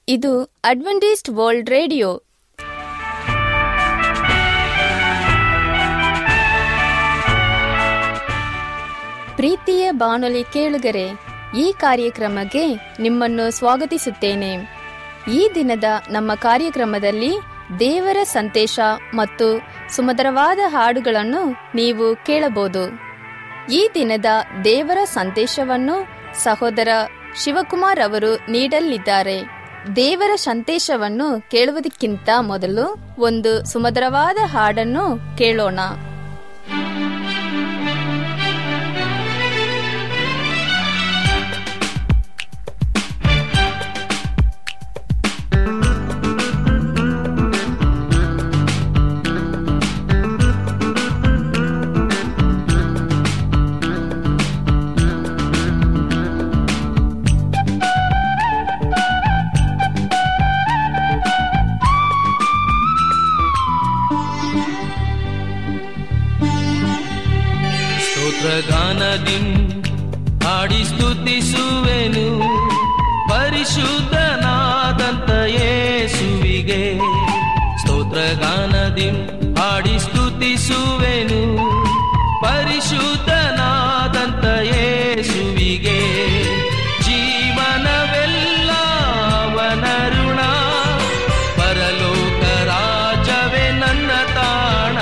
ಇದು Adventist world radio ಪ್ರೀತಿಯ ಬಾನುಲಿ ಕೇಳುಗರೆ ಈ ಕಾರ್ಯಕ್ರಮಕ್ಕೆ ನಿಮ್ಮನ್ನು ಸ್ವಾಗತಿಸುತ್ತೇನೆ ಈ ದಿನದ ನಮ್ಮ ಕಾರ್ಯಕ್ರಮದಲ್ಲಿ ದೇವರ ಸಂದೇಶ ಮತ್ತು ಸುಮಧುರವಾದ ಹಾಡುಗಳನ್ನು ನೀವು ಕೇಳಬಹುದು ಈ ದಿನದ ದೇವರ ಸಂದೇಶವನ್ನು ಸಹೋದರ ಶಿವಕುಮಾರ್ ಅವರು ನೀಡಲಿದ್ದಾರೆ ದೇವರ ಸಂದೇಶವನ್ನು ಕೇಳುವುದಕ್ಕಿಂತ ಮೊದಲು ಒಂದು ಸುಮಧುರವಾದ ಹಾಡನ್ನು ಕೇಳೋಣ ಸ್ತೋತ್ರಗಾನದಿಂ ಹಾಡಿ ಸ್ತುತಿಸುವೆನು ಪರಿಶುದ್ಧನಾದಂತ ಯೇಸುವಿಗೆ ಸ್ತೋತ್ರಗಾನದಿಂ ಹಾಡಿ ಸ್ತುತಿಸುವೆನು ಪರಿಶುದ್ಧನಾದಂತ ಯೇಸುವಿಗೆ ಜೀವನವೆಲ್ಲ ಅವನ ಋಣ ಪರಲೋಕ ರಾಜವೇ ನನ್ನ ತಾಣ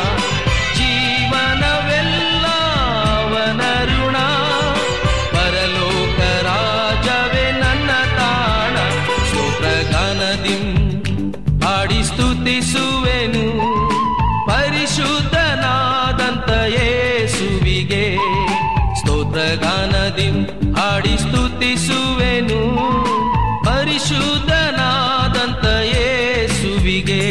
ಜೀವನವೆಲ್ಲ ಅವನ ಋಣ ಪರಲೋಕ ರಾಜವೇ ನನ್ನ ತಾಣ ಸ್ತೋತ್ರಗಾನದಿಂ ಹಾಡಿ ಸ್ತುತಿಸುವೆನು ಪರಿಶುದ್ಧನಾದಂತ ಯೇಸುವಿಗೆ ಸ್ತೋತ್ರಗಾನದಿಂ ಹಾಡಿ ಸ್ತುತಿಸುವೆನು ಪರಿಶುದ್ಧನಾದಂತ ಯೇಸುವಿಗೆ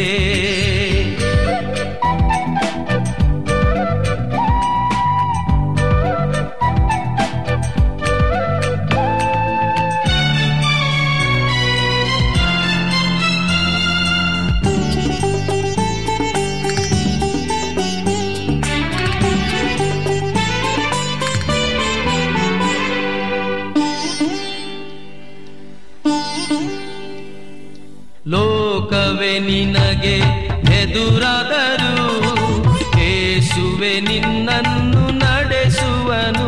ಲೋಕವೇ ನಿನಗೆ ಎದುರಾದರು ಏಸುವೆ ನಿನ್ನನ್ನು ನಡೆಸುವನು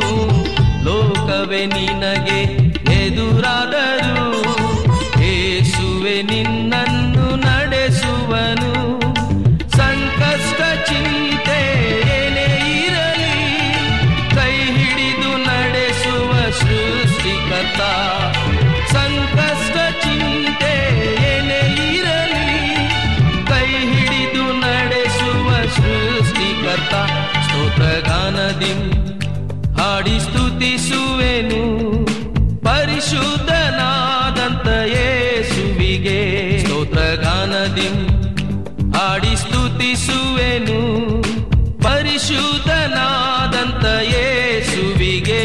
ಲೋಕವೇ ನಿನಗೆ ಎದುರಾದರು ಏಸುವೆ ನಿನ್ನನ್ನು ನಡೆಸುವನು ಸಂಕಷ್ಟ ಚಿಂತೆ ಏನೇ ಇರಲಿ ಕೈ ಹಿಡಿದು ನಡೆಸುವ ಸೃಷ್ಟಿಕರ್ತ ಸಂಕಷ್ಟ ಚಿಂತೆ ಏನೇ ಇರಲಿ ಕೈ ಹಿಡಿದು ನಡೆಸುವ ಸೃಷ್ಟಿಕರ್ತ ಸ್ತೋತ್ರಗಾನದಿಂ ಹಾಡಿ ಸ್ತುತಿಸುವೆನು ಪರಿಶುದ್ಧನಾದಂತ ಯೇಸುವಿಗೆ ಸ್ತೋತ್ರಗಾನದಿಂ ಹಾಡಿ ಸ್ತುತಿಸುವೆನು ಪರಿಶುದ್ಧನಾದಂತ ಯೇಸುವಿಗೆ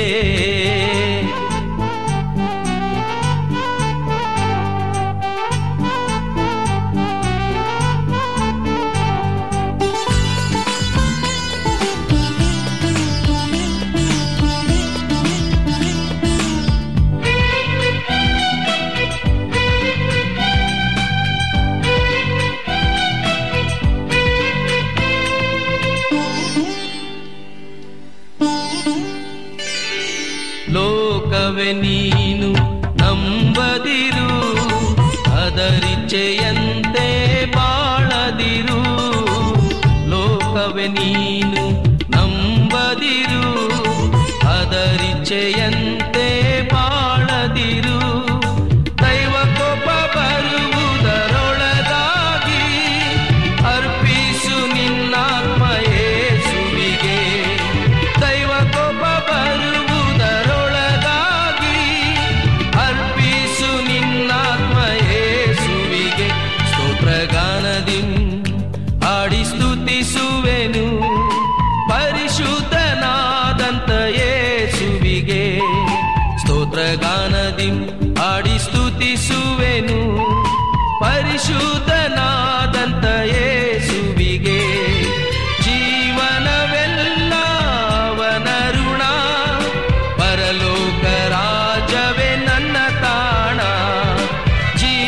ಲೋಕವೇ ನೀನು ನಂಬದಿರು ಅದರಿಚೆಯಂತೆ ಬಾಳದಿರು ಲೋಕವೇ ನೀನು ನಂಬದಿರು ಅದರಿಚೆಯಂತೆ ಬಾಳದಿರು ದೈವ ಕೋಪ ಬರುವುದರೊಳಗಾಗಿ ಅರ್ಪಿಸು ನಿನ್ನಾತ್ಮ ಯೇಸುವಿಗೆ ದೈವ ಕೋಪ ಬರುವುದರೊಳಗಾಗಿ ಅರ್ಪಿಸು ನಿನ್ನಾತ್ಮ ಯೇಸುವಿಗೆ ಸ್ತೋತ್ರಗಾನದಿಂ ಹಾಡಿ ಸ್ತುತಿಸುವೆನು ಪರಿಶುದ್ಧನಾದಂತ ಯೇಸುವಿಗೆ ಸ್ತೋತ್ರಗಾನದಿಂ ಹಾಡಿ ಸ್ತುತಿಸುವೆನು ಪರಿಶುದ್ಧನಾದಂತ ಯೇಸುವಿಗೆ ಜೀವನವೆಲ್ಲ ಅವನ ಋಣ ಪರಲೋಕ ರಾಜವೇ ನನ್ನ ತಾಣ ಜೀವ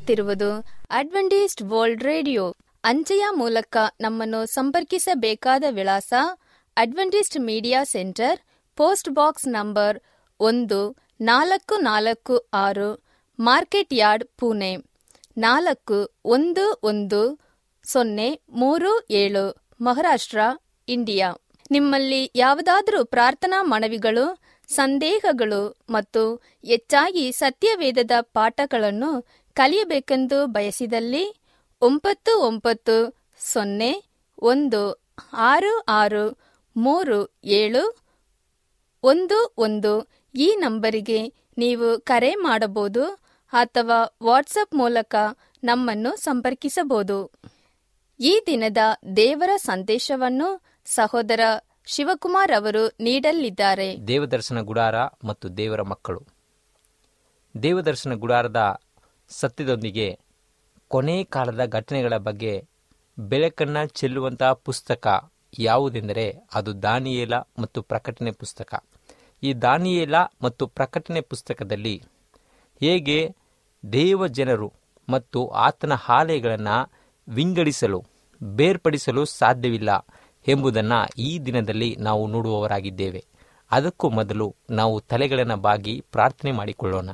ಕೇಳುತ್ತಿರುವುದು ಅಡ್ವೆಂಟಿಸ್ಟ್ ವರ್ಲ್ಡ್ ರೇಡಿಯೋ ಅಂಚೆಯ ಮೂಲಕ ನಮ್ಮನ್ನು ಸಂಪರ್ಕಿಸಬೇಕಾದ ವಿಳಾಸ Adventist media centre post box number ಒಂದು ನಾಲ್ಕು ನಾಲ್ಕು ಆರು ಮಾರ್ಕೆಟ್ ಯಾರ್ಡ್ ಪುಣೆ ನಾಲ್ಕು ಒಂದು ಒಂದು ಸೊನ್ನೆ ಮೂರು ಏಳು ಮಹಾರಾಷ್ಟ್ರ ಇಂಡಿಯಾ ನಿಮ್ಮಲ್ಲಿ ಯಾವುದಾದರೂ ಪ್ರಾರ್ಥನಾ ಮನವಿಗಳು ಸಂದೇಹಗಳು ಮತ್ತು ಹೆಚ್ಚಾಗಿ ಸತ್ಯವೇದದ ಪಾಠಗಳನ್ನು ಕಲಿಯಬೇಕೆಂದು ಬಯಸಿದಲ್ಲಿ ಒಂಬತ್ತು ಒಂಬತ್ತು ಸೊನ್ನೆ ಒಂದು ಆರು ಆರು ಮೂರು ಏಳು ಒಂದು ಒಂದು ಈ ನಂಬರಿಗೆ ನೀವು ಕರೆ ಮಾಡಬಹುದು ಅಥವಾ ವಾಟ್ಸಪ್ ಮೂಲಕ ನಮ್ಮನ್ನು ಸಂಪರ್ಕಿಸಬಹುದು ಈ ದಿನದ ದೇವರ ಸಂದೇಶವನ್ನು ಸಹೋದರ ಶಿವಕುಮಾರ್ ಅವರು ನೀಡಲಿದ್ದಾರೆ ದೇವದರ್ಶನ ಗುಡಾರ ಮತ್ತು ದೇವರ ಮಕ್ಕಳು ದೇವದರ್ಶನ ಗುಡಾರದ ಸತ್ಯದೊಂದಿಗೆ ಕೊನೆ ಕಾಲದ ಘಟನೆಗಳ ಬಗ್ಗೆ ಬೆಳಕನ್ನ ಚೆಲ್ಲುವಂತಹ ಪುಸ್ತಕ ಯಾವುದೆಂದರೆ ಅದು ದಾನಿಯೇಲ ಮತ್ತು ಪ್ರಕಟಣೆ ಪುಸ್ತಕ ಈ ದಾನಿಯೇಲ ಮತ್ತು ಪ್ರಕಟಣೆ ಪುಸ್ತಕದಲ್ಲಿ ಹೇಗೆ ದೇವ ಜನರು ಮತ್ತು ಆತನ ಆಲಯಗಳನ್ನು ವಿಂಗಡಿಸಲು ಬೇರ್ಪಡಿಸಲು ಸಾಧ್ಯವಿಲ್ಲ ಎಂಬುದನ್ನು ಈ ದಿನದಲ್ಲಿ ನಾವು ನೋಡುವವರಾಗಿದ್ದೇವೆ ಅದಕ್ಕೂ ಮೊದಲು ನಾವು ತಲೆಗಳನ್ನು ಬಾಗಿ ಪ್ರಾರ್ಥನೆ ಮಾಡಿಕೊಳ್ಳೋಣ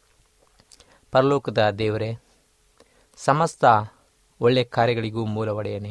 ಪರಲೋಕದ ದೇವರೇ ಸಮಸ್ತ ಒಳ್ಳೆ ಕಾರ್ಯಗಳಿಗೂ ಮೂಲ ಒಡೆಯನೆ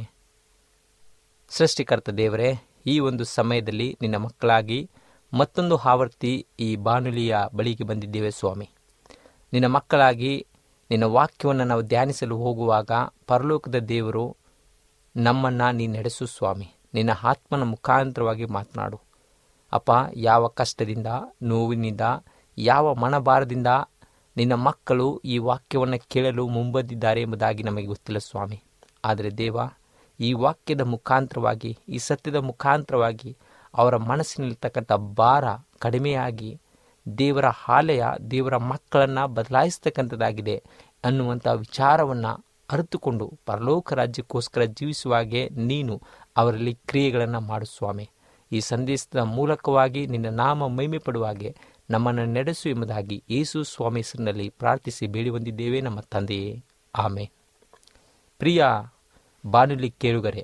ಸೃಷ್ಟಿಕರ್ತ ದೇವರೇ ಈ ಒಂದು ಸಮಯದಲ್ಲಿ ನಿನ್ನ ಮಕ್ಕಳಾಗಿ ಮತ್ತೊಂದು ಆವರ್ತಿ ಈ ಬಾನುಲಿಯ ಬಳಿಗೆ ಬಂದಿದ್ದೇವೆ ಸ್ವಾಮಿ ನಿನ್ನ ಮಕ್ಕಳಾಗಿ ನಿನ್ನ ವಾಕ್ಯವನ್ನು ನಾವು ಧ್ಯಾನಿಸಲು ಹೋಗುವಾಗ ಪರಲೋಕದ ದೇವರು ನಮ್ಮನ್ನು ನೀ ನಡೆಸು ಸ್ವಾಮಿ ನಿನ್ನ ಆತ್ಮನ ಮುಖಾಂತರವಾಗಿ ಮಾತನಾಡು ಅಪ್ಪ ಯಾವ ಕಷ್ಟದಿಂದ ನೋವಿನಿಂದ ಯಾವ ಮನಭಾರದಿಂದ ನಿನ್ನ ಮಕ್ಕಳು ಈ ವಾಕ್ಯವನ್ನು ಕೇಳಲು ಮುಂಬಂದಿದ್ದಾರೆ ಎಂಬುದಾಗಿ ನಮಗೆ ಗೊತ್ತಿಲ್ಲ ಸ್ವಾಮಿ ಆದರೆ ದೇವ ಈ ವಾಕ್ಯದ ಮುಖಾಂತರವಾಗಿ ಈ ಸತ್ಯದ ಮುಖಾಂತರವಾಗಿ ಅವರ ಮನಸ್ಸಿನಲ್ಲಿರ್ತಕ್ಕಂಥ ಭಾರ ಕಡಿಮೆಯಾಗಿ ದೇವರ ಆಲಯ ದೇವರ ಮಕ್ಕಳನ್ನು ಬದಲಾಯಿಸ್ತಕ್ಕಂಥದ್ದಾಗಿದೆ ಅನ್ನುವಂಥ ವಿಚಾರವನ್ನು ಅರಿತುಕೊಂಡು ಪರಲೋಕ ರಾಜ್ಯಕ್ಕೋಸ್ಕರ ಜೀವಿಸುವಾಗೆ ನೀನು ಅವರಲ್ಲಿ ಕ್ರಿಯೆಗಳನ್ನು ಮಾಡು ಸ್ವಾಮಿ ಈ ಸಂದೇಶದ ಮೂಲಕವಾಗಿ ನಿನ್ನ ನಾಮ ಮಹಿಮೆ ಪಡುವಾಗೆ ನಮ್ಮನ್ನು ನಡೆಸು ಎಂಬುದಾಗಿ ಯೇಸು ಸ್ವಾಮಿ ಹೆಸರಿನಲ್ಲಿ ಪ್ರಾರ್ಥಿಸಿ ಬೇಡಿ ಬಂದಿದ್ದೇವೆ ನಮ್ಮ ತಂದೆಯೇ ಆಮೆ ಪ್ರಿಯ ಬಾನುಲಿ ಕೇಳುಗರೆ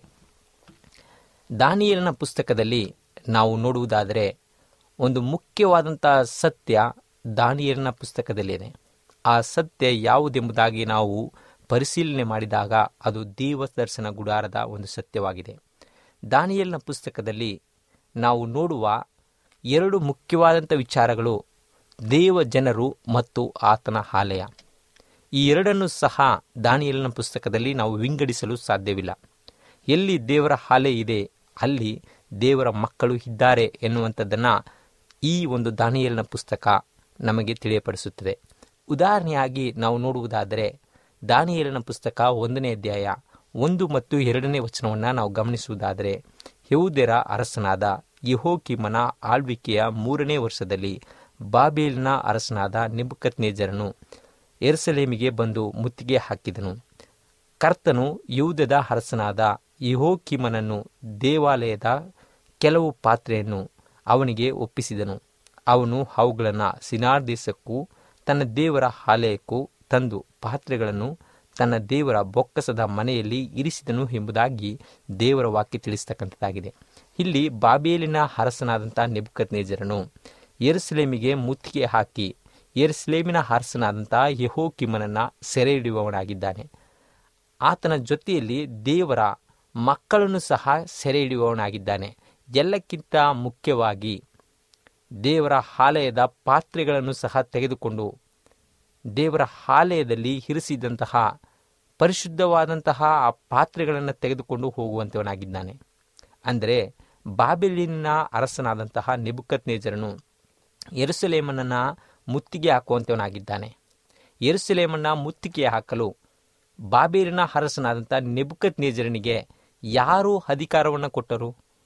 ದಾನಿಯಲನ ಪುಸ್ತಕದಲ್ಲಿ ನಾವು ನೋಡುವುದಾದರೆ ಒಂದು ಮುಖ್ಯವಾದಂಥ ಸತ್ಯ ದಾನಿಯಲನ ಪುಸ್ತಕದಲ್ಲಿದೆ ಆ ಸತ್ಯ ಯಾವುದೆಂಬುದಾಗಿ ನಾವು ಪರಿಶೀಲನೆ ಮಾಡಿದಾಗ ಅದು ದೇವದರ್ಶನ ಗುಡಾರದ ಒಂದು ಸತ್ಯವಾಗಿದೆ ದಾನಿಯಲ್ನ ಪುಸ್ತಕದಲ್ಲಿ ನಾವು ನೋಡುವ ಎರಡು ಮುಖ್ಯವಾದಂಥ ವಿಚಾರಗಳು ದೇವ ಜನರು ಮತ್ತು ಆತನ ಆಲಯ ಈ ಎರಡನ್ನು ಸಹ ದಾನಿಯಲ್ನ ಪುಸ್ತಕದಲ್ಲಿ ನಾವು ವಿಂಗಡಿಸಲು ಸಾಧ್ಯವಿಲ್ಲ ಎಲ್ಲಿ ದೇವರ ಆಲಯ ಇದೆ ಅಲ್ಲಿ ದೇವರ ಮಕ್ಕಳು ಇದ್ದಾರೆ ಎನ್ನುವಂಥದ್ದನ್ನು ಈ ಒಂದು ದಾನಿಯಲ್ನ ಪುಸ್ತಕ ನಮಗೆ ತಿಳಿಯಪಡಿಸುತ್ತದೆ ಉದಾಹರಣೆಯಾಗಿ ನಾವು ನೋಡುವುದಾದರೆ ದಾನಿಯೇಲನ ಪುಸ್ತಕ ಒಂದನೇ ಅಧ್ಯಾಯ ಒಂದು ಮತ್ತು ಎರಡನೇ ವಚನವನ್ನು ನಾವು ಗಮನಿಸುವುದಾದರೆ ಯಹೂದ್ಯರ ಅರಸನಾದ ಯಹೋಕಿಮನ ಆಳ್ವಿಕೆಯ ಮೂರನೇ ವರ್ಷದಲ್ಲಿ ಬಾಬೇಲಿನ ಅರಸನಾದ ನಿಬುಕತ್ ನೇಜರನು ಎರ್ಸಲೇಮಿಗೆ ಬಂದು ಮುತ್ತಿಗೆ ಹಾಕಿದನು ಕರ್ತನು ಯಹೂದದ ಅರಸನಾದ ಯಹೋಕಿಮನನ್ನು ದೇವಾಲಯದ ಕೆಲವು ಪಾತ್ರೆಯನ್ನು ಅವನಿಗೆ ಒಪ್ಪಿಸಿದನು ಅವನು ಅವುಗಳನ್ನು ಸಿನಾರ್ ದೇಶಕ್ಕೂ ತನ್ನ ದೇವರ ಆಲಯಕ್ಕೂ ತಂದು ಪಾತ್ರೆಗಳನ್ನು ತನ್ನ ದೇವರ ಬೊಕ್ಕಸದ ಮನೆಯಲ್ಲಿ ಇರಿಸಿದನು ಎಂಬುದಾಗಿ ದೇವರ ವಾಕ್ಯ ತಿಳಿಸ್ತಕ್ಕಂಥದ್ದಾಗಿದೆ ಇಲ್ಲಿ ಬಾಬೇಲಿನ ಅರಸನಾದಂಥ ನೆಬುಕತ್ ನೇಜರನು ಯೆರೂಸಲೇಮಿಗೆ ಮುತ್ತಿಗೆ ಹಾಕಿ ಯೆರೂಸಲೇಮಿನ ಅರಸನಾದಂಥ ಯಹೋಕಿಮನನ್ನು ಸೆರೆ ಹಿಡಿಯುವವನಾಗಿದ್ದಾನೆ ಆತನ ಜೊತೆಯಲ್ಲಿ ದೇವರ ಮಕ್ಕಳನ್ನು ಸಹ ಸೆರೆ ಹಿಡಿಯುವವನಾಗಿದ್ದಾನೆ ಎಲ್ಲಕ್ಕಿಂತ ಮುಖ್ಯವಾಗಿ ದೇವರ ಆಲಯದ ಪಾತ್ರೆಗಳನ್ನು ಸಹ ತೆಗೆದುಕೊಂಡು ದೇವರ ಆಲಯದಲ್ಲಿ ಇರಿಸಿದಂತಹ ಪರಿಶುದ್ಧವಾದಂತಹ ಆ ಪಾತ್ರೆಗಳನ್ನು ತೆಗೆದುಕೊಂಡು ಹೋಗುವಂತವನಾಗಿದ್ದಾನೆ ಅಂದರೆ ಬಾಬಿಲಿನ ಅರಸನಾದಂತಹ ನೆಬುಕತ್ ನೇಜರನು ಎರುಸಲೇಮನನ್ನು ಮುತ್ತಿಗೆ ಹಾಕುವಂತವನಾಗಿದ್ದಾನೆ ಎರುಸಲೇಮನ್ನ ಮುತ್ತಿಗೆ ಹಾಕಲು ಬಾಬೇಲಿನ ಅರಸನಾದಂಥ ನೆಬುಕತ್ ನೇಜರನಿಗೆ ಯಾರು ಅಧಿಕಾರವನ್ನು ಕೊಟ್ಟರು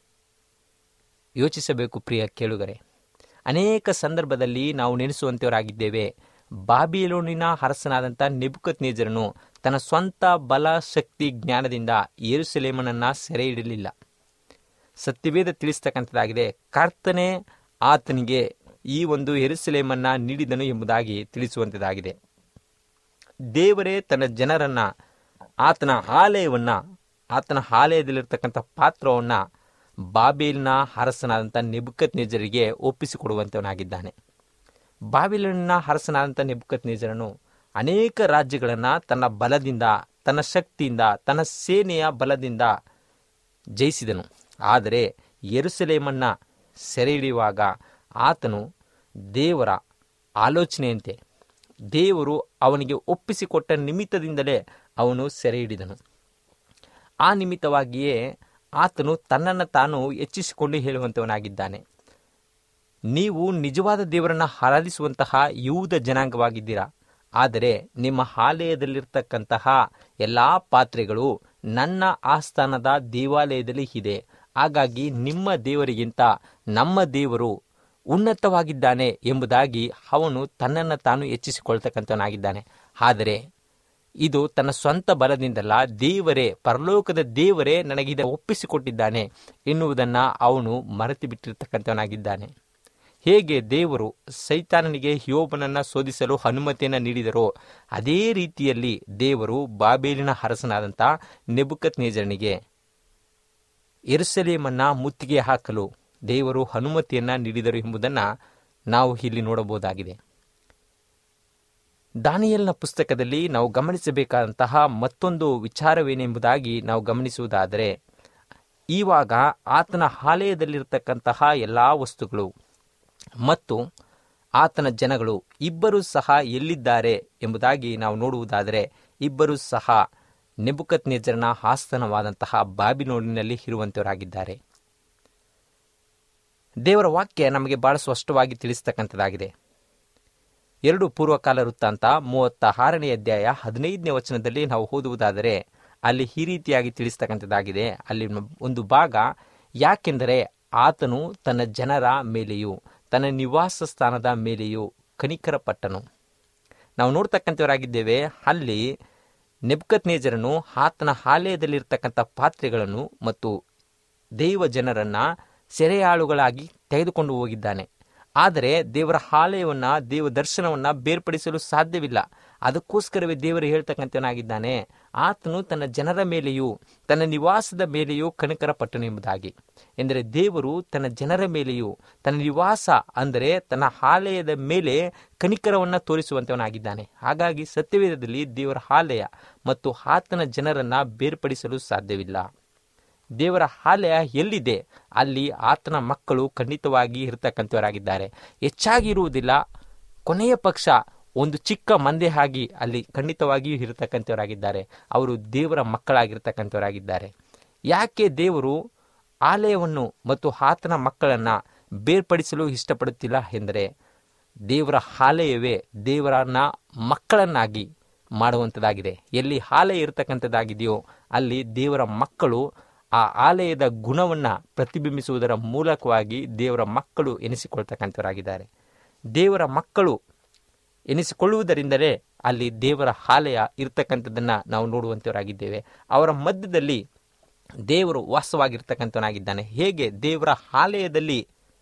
ಯೋಚಿಸಬೇಕು ಪ್ರಿಯ ಕೇಳುಗರೆ ಅನೇಕ ಸಂದರ್ಭದಲ್ಲಿ ನಾವು ನೆನೆಸುವಂತವರಾಗಿದ್ದೇವೆ ಬಾಬಿಲೋನಿನ ಅರಸನಾದಂಥ ನೆಬುಕತ್ ನೇಜರನು ತನ್ನ ಸ್ವಂತ ಬಲ ಶಕ್ತಿ ಜ್ಞಾನದಿಂದ ಏರುಸಲೇಮನನ್ನ ಸೆರೆ ಹಿಡಲಿಲ್ಲ ಸತ್ಯವೇದ ತಿಳಿಸ್ತಕ್ಕಂಥದ್ದಾಗಿದೆ ಕರ್ತನೆ ಆತನಿಗೆ ಈ ಒಂದು ಎರುಸಲೇಮನ್ನ ನೀಡಿದನು ಎಂಬುದಾಗಿ ತಿಳಿಸುವಂಥದ್ದಾಗಿದೆ ದೇವರೇ ತನ್ನ ಜನರನ್ನ ಆತನ ಆಲಯವನ್ನ ಆತನ ಆಲಯದಲ್ಲಿರ್ತಕ್ಕಂಥ ಪಾತ್ರವನ್ನ ಬಾಬೇಲಿನ ಅರಸನಾದಂಥ ನೆಬುಕತ್ ನೆಜರಿಗೆ ಒಪ್ಪಿಸಿಕೊಡುವಂತವನಾಗಿದ್ದಾನೆ ಬಾಬಿಲೋನಿನ ಅರಸನಾದಂಥ ನೆಬುಕತ್ ನೆಜರನು ಅನೇಕ ರಾಜ್ಯಗಳನ್ನು ತನ್ನ ಬಲದಿಂದ ತನ್ನ ಶಕ್ತಿಯಿಂದ ತನ್ನ ಸೇನೆಯ ಬಲದಿಂದ ಜಯಿಸಿದನು ಆದರೆ ಯೆರೂಸಲೇಮನ್ನ ಸೆರೆ ಹಿಡಿಯುವಾಗ ಆತನು ದೇವರ ಆಲೋಚನೆಯಂತೆ ದೇವರು ಅವನಿಗೆ ಒಪ್ಪಿಸಿಕೊಟ್ಟ ನಿಮಿತ್ತದಿಂದಲೇ ಅವನು ಸೆರೆ ಹಿಡಿದನು ಆ ನಿಮಿತ್ತವಾಗಿಯೇ ಆತನು ತನ್ನನ್ನು ತಾನು ಹೆಚ್ಚಿಸಿಕೊಂಡು ಹೇಳುವಂತವನಾಗಿದ್ದಾನೆ ನೀವು ನಿಜವಾದ ದೇವರನ್ನ ಆರಾಧಿಸುವಂತಹ ಯೂದ ಜನಾಂಗವಾಗಿದ್ದೀರಾ ಆದರೆ ನಿಮ್ಮ ಆಲಯದಲ್ಲಿರ್ತಕ್ಕಂತಹ ಎಲ್ಲ ಪಾತ್ರೆಗಳು ನನ್ನ ಆಸ್ಥಾನದ ದೇವಾಲಯದಲ್ಲಿ ಇದೆ ಹಾಗಾಗಿ ನಿಮ್ಮ ದೇವರಿಗಿಂತ ನಮ್ಮ ದೇವರು ಉನ್ನತವಾಗಿದ್ದಾನೆ ಎಂಬುದಾಗಿ ಅವನು ತನ್ನನ್ನು ತಾನು ಹೆಚ್ಚಿಸಿಕೊಳ್ತಕ್ಕಂಥವನಾಗಿದ್ದಾನೆ ಆದರೆ ಇದು ತನ್ನ ಸ್ವಂತ ಬಲದಿಂದಲ್ಲ ದೇವರೇ ಪರಲೋಕದ ದೇವರೇ ನನಗಿದ ಒಪ್ಪಿಸಿಕೊಟ್ಟಿದ್ದಾನೆ ಎನ್ನುವುದನ್ನು ಅವನು ಮರೆತು ಬಿಟ್ಟಿರ್ತಕ್ಕಂಥವನಾಗಿದ್ದಾನೆ ಹೇಗೆ ದೇವರು ಸೈತಾನನಿಗೆ ಯೋಬನನ್ನ ಶೋಧಿಸಲು ಅನುಮತಿಯನ್ನು ನೀಡಿದರೋ ಅದೇ ರೀತಿಯಲ್ಲಿ ದೇವರು ಬಾಬೇಲಿನ ಅರಸನಾದಂಥ ನೆಬುಕತ್ ನೇಜರನಿಗೆ ಎರುಸಲೇಮನ್ನ ಮುತ್ತಿಗೆ ಹಾಕಲು ದೇವರು ಅನುಮತಿಯನ್ನ ನೀಡಿದರು ಎಂಬುದನ್ನು ನಾವು ಇಲ್ಲಿ ನೋಡಬಹುದಾಗಿದೆ ದಾನಿಯಲ್ನ ಪುಸ್ತಕದಲ್ಲಿ ನಾವು ಗಮನಿಸಬೇಕಾದಂತಹ ಮತ್ತೊಂದು ವಿಚಾರವೇನೆಂಬುದಾಗಿ ನಾವು ಗಮನಿಸುವುದಾದರೆ ಇವಾಗ ಆತನ ಆಲಯದಲ್ಲಿರ್ತಕ್ಕಂತಹ ಎಲ್ಲ ವಸ್ತುಗಳು ಮತ್ತು ಆತನ ಜನಗಳು ಇಬ್ಬರೂ ಸಹ ಎಲ್ಲಿದ್ದಾರೆ ಎಂಬುದಾಗಿ ನಾವು ನೋಡುವುದಾದರೆ ಇಬ್ಬರೂ ಸಹ ನೆಬುಕತ್ ನೆಜರನ ಆಸ್ಥಾನವಾದಂತಹ ಬಾಬಿನೋಡಿನಲ್ಲಿ ಇರುವಂತವರಾಗಿದ್ದಾರೆ ದೇವರ ವಾಕ್ಯ ನಮಗೆ ಬಹಳ ಸ್ಪಷ್ಟವಾಗಿ ತಿಳಿಸ್ತಕ್ಕಂಥದ್ದಾಗಿದೆ ಎರಡು ಪೂರ್ವಕಾಲ ವೃತ್ತಾಂತ ಮೂವತ್ತ ಆರನೇ ಅಧ್ಯಾಯ ಹದಿನೈದನೇ ವಚನದಲ್ಲಿ ನಾವು ಓದುವುದಾದರೆ ಅಲ್ಲಿ ಈ ರೀತಿಯಾಗಿ ತಿಳಿಸ್ತಕ್ಕಂಥದ್ದಾಗಿದೆ ಅಲ್ಲಿ ಒಂದು ಭಾಗ ಯಾಕೆಂದರೆ ಆತನು ತನ್ನ ಜನರ ಮೇಲೆಯೂ ತನ್ನ ನಿವಾಸ ಸ್ಥಾನದ ಮೇಲೆಯೂ ಕನಿಕರ ಪಟ್ಟನು ನಾವು ನೋಡ್ತಕ್ಕಂಥವರಾಗಿದ್ದೇವೆ ಅಲ್ಲಿ ನೆಬ್ಕತ್ ನೇಜರನು ಆತನ ಆಲಯದಲ್ಲಿರ್ತಕ್ಕಂಥ ಪಾತ್ರೆಗಳನ್ನು ಮತ್ತು ದೈವ ಜನರನ್ನ ಸೆರೆಯಾಳುಗಳಾಗಿ ತೆಗೆದುಕೊಂಡು ಹೋಗಿದ್ದಾನೆ ಆದರೆ ದೇವರ ಆಲಯವನ್ನ ದೇವ ದರ್ಶನವನ್ನ ಬೇರ್ಪಡಿಸಲು ಸಾಧ್ಯವಿಲ್ಲ ಅದಕ್ಕೋಸ್ಕರವೇ ದೇವರು ಹೇಳ್ತಕ್ಕಂಥವನಾಗಿದ್ದಾನೆ ಆತನು ತನ್ನ ಜನರ ಮೇಲೆಯೂ ತನ್ನ ನಿವಾಸದ ಮೇಲೆಯೂ ಕನಕರ ಪಟ್ಟನು ಎಂಬುದಾಗಿ ಎಂದರೆ ದೇವರು ತನ್ನ ಜನರ ಮೇಲೆಯೂ ತನ್ನ ನಿವಾಸ ಅಂದರೆ ತನ್ನ ಆಲಯದ ಮೇಲೆ ಕನಿಕರವನ್ನ ತೋರಿಸುವಂತವನಾಗಿದ್ದಾನೆ ಹಾಗಾಗಿ ಸತ್ಯವೇದದಲ್ಲಿ ದೇವರ ಆಲಯ ಮತ್ತು ಆತನ ಜನರನ್ನ ಬೇರ್ಪಡಿಸಲು ಸಾಧ್ಯವಿಲ್ಲ ದೇವರ ಆಲಯ ಎಲ್ಲಿದೆ ಅಲ್ಲಿ ಆತನ ಮಕ್ಕಳು ಖಂಡಿತವಾಗಿ ಇರತಕ್ಕಂಥವರಾಗಿದ್ದಾರೆ ಹೆಚ್ಚಾಗಿ ಇರುವುದಿಲ್ಲ ಕೊನೆಯ ಪಕ್ಷ ಒಂದು ಚಿಕ್ಕ ಮಂದೆ ಆಗಿ ಅಲ್ಲಿ ಖಂಡಿತವಾಗಿಯೂ ಇರತಕ್ಕಂಥವರಾಗಿದ್ದಾರೆ ಅವರು ದೇವರ ಮಕ್ಕಳಾಗಿರ್ತಕ್ಕಂಥವರಾಗಿದ್ದಾರೆ ಯಾಕೆ ದೇವರು ಆಲಯವನ್ನು ಮತ್ತು ಆತನ ಮಕ್ಕಳನ್ನು ಬೇರ್ಪಡಿಸಲು ಇಷ್ಟಪಡುತ್ತಿಲ್ಲ ಎಂದರೆ ದೇವರ ಆಲಯವೇ ದೇವರನ್ನ ಮಕ್ಕಳನ್ನಾಗಿ ಮಾಡುವಂಥದ್ದಾಗಿದೆ ಎಲ್ಲಿ ಆಲಯ ಇರತಕ್ಕಂಥದ್ದಾಗಿದೆಯೋ ಅಲ್ಲಿ ದೇವರ ಮಕ್ಕಳು ಆ ಆಲಯದ ಗುಣವನ್ನು ಪ್ರತಿಬಿಂಬಿಸುವುದರ ಮೂಲಕವಾಗಿ ದೇವರ ಮಕ್ಕಳು ಎನಿಸಿಕೊಳ್ತಕ್ಕಂಥವರಾಗಿದ್ದಾರೆ ದೇವರ ಮಕ್ಕಳು ಎನಿಸಿಕೊಳ್ಳುವುದರಿಂದಲೇ ಅಲ್ಲಿ ದೇವರ ಆಲಯ ಇರ್ತಕ್ಕಂಥದ್ದನ್ನು ನಾವು ನೋಡುವಂಥವರಾಗಿದ್ದೇವೆ ಅವರ ಮಧ್ಯದಲ್ಲಿ ದೇವರು ವಾಸವಾಗಿರ್ತಕ್ಕಂಥವನಾಗಿದ್ದಾನೆ ಹೇಗೆ ದೇವರ ಆಲಯದಲ್ಲಿ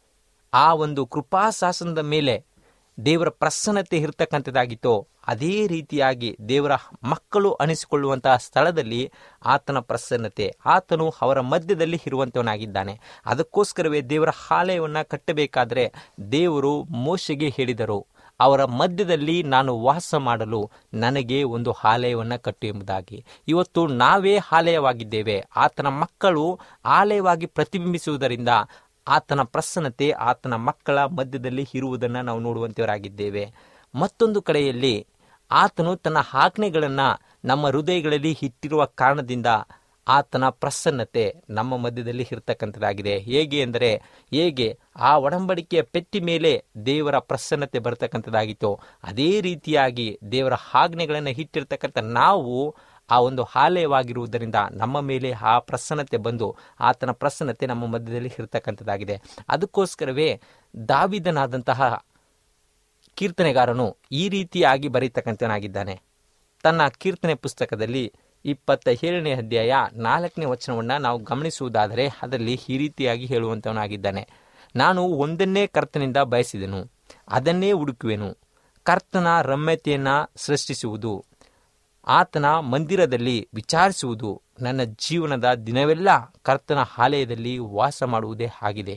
ಆ ಒಂದು ಕೃಪಾಶಾಸನದ ಮೇಲೆ ದೇವರ ಪ್ರಸನ್ನತೆ ಇರ್ತಕ್ಕಂಥದ್ದಾಗಿತ್ತೋ ಅದೇ ರೀತಿಯಾಗಿ ದೇವರ ಮಕ್ಕಳು ಅನಿಸಿಕೊಳ್ಳುವಂತಹ ಸ್ಥಳದಲ್ಲಿ ಆತನ ಪ್ರಸನ್ನತೆ ಆತನು ಅವರ ಮಧ್ಯದಲ್ಲಿ ಇರುವಂತವನಾಗಿದ್ದಾನೆ ಅದಕ್ಕೋಸ್ಕರವೇ ದೇವರ ಆಲಯವನ್ನು ಕಟ್ಟಬೇಕಾದರೆ ದೇವರು ಮೋಶೆಗೆ ಹೇಳಿದರು ಅವರ ಮಧ್ಯದಲ್ಲಿ ನಾನು ವಾಸ ಮಾಡಲು ನನಗೆ ಒಂದು ಆಲಯವನ್ನು ಕಟ್ಟು ಎಂಬುದಾಗಿ ಇವತ್ತು ನಾವೇ ಆಲಯವಾಗಿದ್ದೇವೆ ಆತನ ಮಕ್ಕಳು ಆಲಯವಾಗಿ ಪ್ರತಿಬಿಂಬಿಸುವುದರಿಂದ ಆತನ ಪ್ರಸನ್ನತೆ ಆತನ ಮಕ್ಕಳ ಮಧ್ಯದಲ್ಲಿ ಇರುವುದನ್ನು ನಾವು ನೋಡುವಂತವರಾಗಿದ್ದೇವೆ ಮತ್ತೊಂದು ಕಡೆಯಲ್ಲಿ ಆತನು ತನ್ನ ಆಜ್ಞೆಗಳನ್ನು ನಮ್ಮ ಹೃದಯಗಳಲ್ಲಿ ಇಟ್ಟಿರುವ ಕಾರಣದಿಂದ ಆತನ ಪ್ರಸನ್ನತೆ ನಮ್ಮ ಮಧ್ಯದಲ್ಲಿ ಇರತಕ್ಕಂಥದ್ದಾಗಿದೆ ಹೇಗೆ ಎಂದರೆ ಹೇಗೆ ಆ ಒಡಂಬಡಿಕೆಯ ಪೆಟ್ಟಿ ಮೇಲೆ ದೇವರ ಪ್ರಸನ್ನತೆ ಬರತಕ್ಕಂಥದ್ದಾಗಿತ್ತು ಅದೇ ರೀತಿಯಾಗಿ ದೇವರ ಆಜ್ಞೆಗಳನ್ನು ಇಟ್ಟಿರ್ತಕ್ಕಂಥ ನಾವು ಆ ಒಂದು ಆಲಯವಾಗಿರುವುದರಿಂದ ನಮ್ಮ ಮೇಲೆ ಆ ಪ್ರಸನ್ನತೆ ಬಂದು ಆತನ ಪ್ರಸನ್ನತೆ ನಮ್ಮ ಮಧ್ಯದಲ್ಲಿ ಇರತಕ್ಕಂಥದ್ದಾಗಿದೆ ಅದಕ್ಕೋಸ್ಕರವೇ ದಾವಿದನಾದಂತಹ ಕೀರ್ತನೆಗಾರನು ಈ ರೀತಿಯಾಗಿ ಬರೀತಕ್ಕಂಥನಾಗಿದ್ದಾನೆ ತನ್ನ ಕೀರ್ತನೆ ಪುಸ್ತಕದಲ್ಲಿ ಇಪ್ಪತ್ತ ಏಳನೇ ಅಧ್ಯಾಯ ನಾಲ್ಕನೇ ವಚನವನ್ನು ನಾವು ಗಮನಿಸುವುದಾದರೆ ಅದರಲ್ಲಿ ಈ ರೀತಿಯಾಗಿ ಹೇಳುವಂಥವನಾಗಿದ್ದಾನೆ ನಾನು ಒಂದನ್ನೇ ಕರ್ತನಿಂದ ಬಯಸಿದೆನು ಅದನ್ನೇ ಹುಡುಕುವೆನು ಕರ್ತನ ರಮ್ಯತೆಯನ್ನು ಸೃಷ್ಟಿಸುವುದು ಆತನ ಮಂದಿರದಲ್ಲಿ ವಿಚಾರಿಸುವುದು ನನ್ನ ಜೀವನದ ದಿನವೆಲ್ಲ ಕರ್ತನ ಆಲಯದಲ್ಲಿ ವಾಸ ಮಾಡುವುದೇ ಆಗಿದೆ